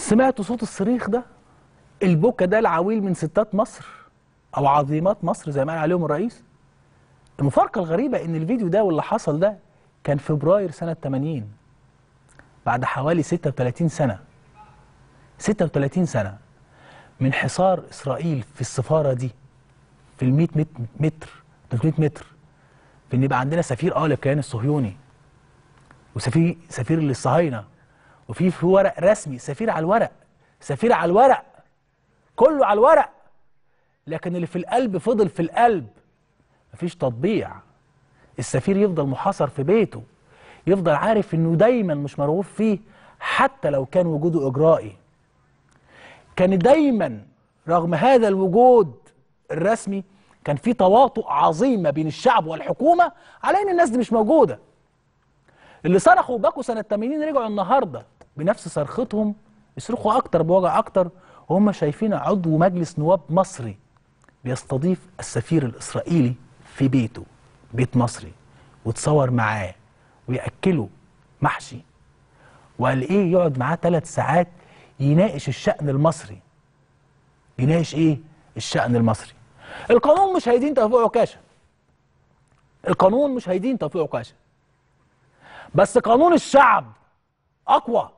سمعتوا صوت الصريخ ده البكا ده العويل من ستات مصر او عظيمات مصر زي ما قال عليهم الرئيس المفارقه الغريبه ان الفيديو ده واللي حصل ده كان فبراير سنه 80 بعد حوالي 36 سنه 36 سنه من حصار اسرائيل في السفاره دي في ال 100 متر 300 متر في ان يبقى عندنا سفير اه للكيان الصهيوني وسفير سفير للصهاينه وفي في ورق رسمي سفير على الورق سفير على الورق كله على الورق لكن اللي في القلب فضل في القلب مفيش تطبيع السفير يفضل محاصر في بيته يفضل عارف انه دايما مش مرغوب فيه حتى لو كان وجوده اجرائي كان دايما رغم هذا الوجود الرسمي كان في تواطؤ عظيم ما بين الشعب والحكومه على ان الناس دي مش موجوده اللي صرخوا وبكوا سنه 80 رجعوا النهارده بنفس صرختهم يصرخوا اكتر بوجع اكتر وهم شايفين عضو مجلس نواب مصري بيستضيف السفير الاسرائيلي في بيته بيت مصري وتصور معاه وياكله محشي وقال ايه يقعد معاه ثلاث ساعات يناقش الشأن المصري يناقش ايه الشأن المصري القانون مش هيدين توفيق عكاشة القانون مش هيدين توفيق عكاشة بس قانون الشعب اقوى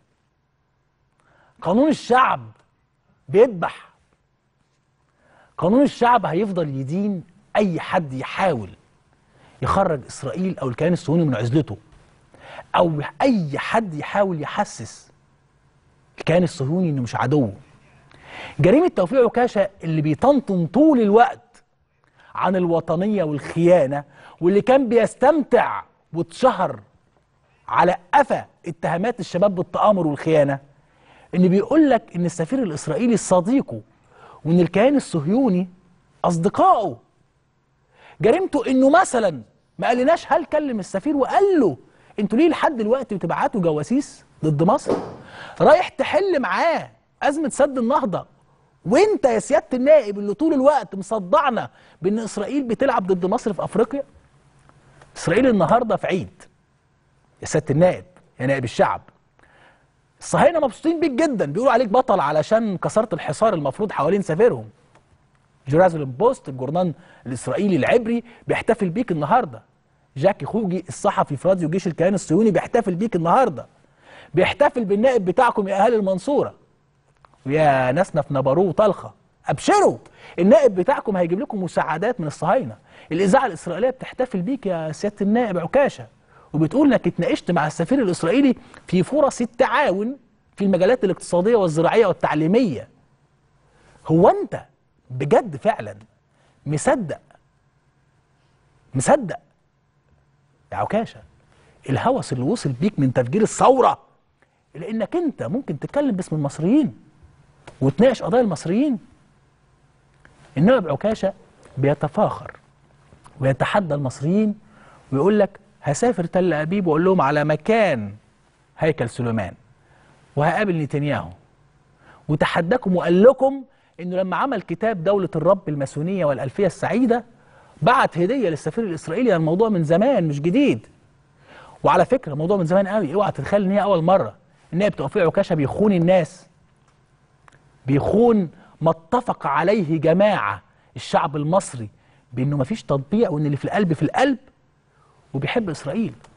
قانون الشعب بيذبح قانون الشعب هيفضل يدين اي حد يحاول يخرج اسرائيل او الكيان الصهيوني من عزلته او اي حد يحاول يحسس الكيان الصهيوني انه مش عدو جريمه توفيق عكاشه اللي بيطنطن طول الوقت عن الوطنيه والخيانه واللي كان بيستمتع واتشهر على قفا اتهامات الشباب بالتآمر والخيانه ان بيقول لك ان السفير الاسرائيلي صديقه وان الكيان الصهيوني اصدقائه جريمته انه مثلا ما قالناش هل كلم السفير وقال له انتوا ليه لحد دلوقتي بتبعتوا جواسيس ضد مصر رايح تحل معاه ازمه سد النهضه وانت يا سياده النائب اللي طول الوقت مصدعنا بان اسرائيل بتلعب ضد مصر في افريقيا اسرائيل النهارده في عيد يا سياده النائب يا نائب الشعب الصهاينه مبسوطين بيك جدا بيقولوا عليك بطل علشان كسرت الحصار المفروض حوالين سفيرهم جيرازلم بوست الجورنال الاسرائيلي العبري بيحتفل بيك النهارده جاكي خوجي الصحفي في راديو جيش الكيان الصهيوني بيحتفل بيك النهارده بيحتفل بالنائب بتاعكم يا اهالي المنصوره ويا ناسنا في نبارو وطلخه ابشروا النائب بتاعكم هيجيب لكم مساعدات من الصهاينه الاذاعه الاسرائيليه بتحتفل بيك يا سياده النائب عكاشه وبتقول انك اتناقشت مع السفير الاسرائيلي في فرص التعاون في المجالات الاقتصاديه والزراعيه والتعليميه هو انت بجد فعلا مصدق مصدق يا عكاشه الهوس اللي وصل بيك من تفجير الثوره لانك انت ممكن تتكلم باسم المصريين وتناقش قضايا المصريين النائب عكاشه بيتفاخر ويتحدى المصريين ويقول لك هسافر تل ابيب واقول لهم على مكان هيكل سليمان وهقابل نتنياهو وتحداكم وقال لكم انه لما عمل كتاب دوله الرب الماسونيه والالفيه السعيده بعت هديه للسفير الاسرائيلي الموضوع من زمان مش جديد وعلى فكره الموضوع من زمان قوي اوعى تتخيل ان هي اول مره النائب توفيق عكاشه بيخون الناس بيخون ما اتفق عليه جماعه الشعب المصري بانه مفيش تطبيع وان اللي في القلب في القلب وبيحب اسرائيل